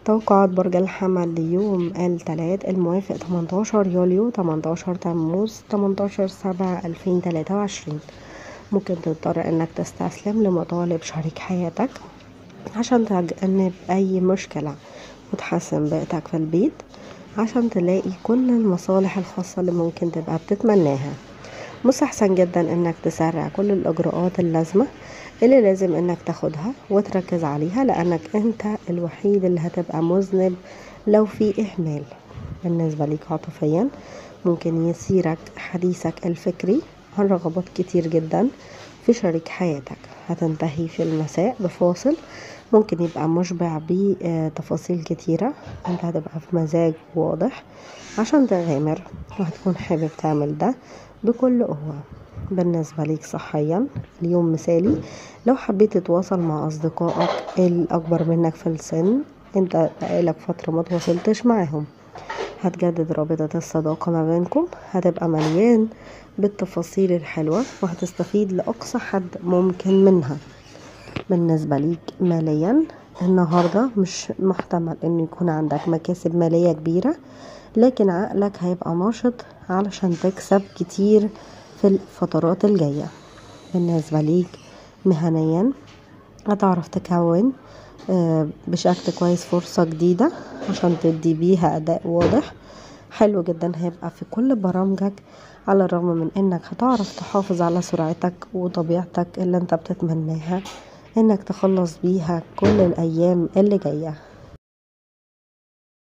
توقعات برج الحمل ليوم الثلاث الموافق 18 يوليو 18 تموز 18 سبعة 2023 ممكن تضطر انك تستسلم لمطالب شريك حياتك عشان تجنب اي مشكلة وتحسن بيئتك في البيت عشان تلاقي كل المصالح الخاصة اللي ممكن تبقى بتتمناها مستحسن جدا انك تسرع كل الاجراءات اللازمة اللي لازم انك تاخدها وتركز عليها لانك انت الوحيد اللي هتبقى مذنب لو في اهمال بالنسبة ليك عاطفيا ممكن يسيرك حديثك الفكري عن رغبات كتير جدا في شريك حياتك هتنتهي في المساء بفاصل ممكن يبقى مشبع بتفاصيل كتيرة انت هتبقى في مزاج واضح عشان تغامر وهتكون حابب تعمل ده بكل قوة بالنسبة ليك صحيا اليوم مثالي لو حبيت تتواصل مع أصدقائك الأكبر منك في السن انت بقالك فترة ما تواصلتش معاهم هتجدد رابطة الصداقة ما بينكم هتبقى مليان بالتفاصيل الحلوة وهتستفيد لأقصى حد ممكن منها بالنسبة ليك ماليا النهاردة مش محتمل ان يكون عندك مكاسب مالية كبيرة لكن عقلك هيبقى ناشط علشان تكسب كتير في الفترات الجاية بالنسبة ليك مهنيا هتعرف تكون بشكل كويس فرصة جديدة عشان تدي بيها أداء واضح حلو جدا هيبقى في كل برامجك على الرغم من انك هتعرف تحافظ على سرعتك وطبيعتك اللي انت بتتمناها انك تخلص بيها كل الايام اللي جايه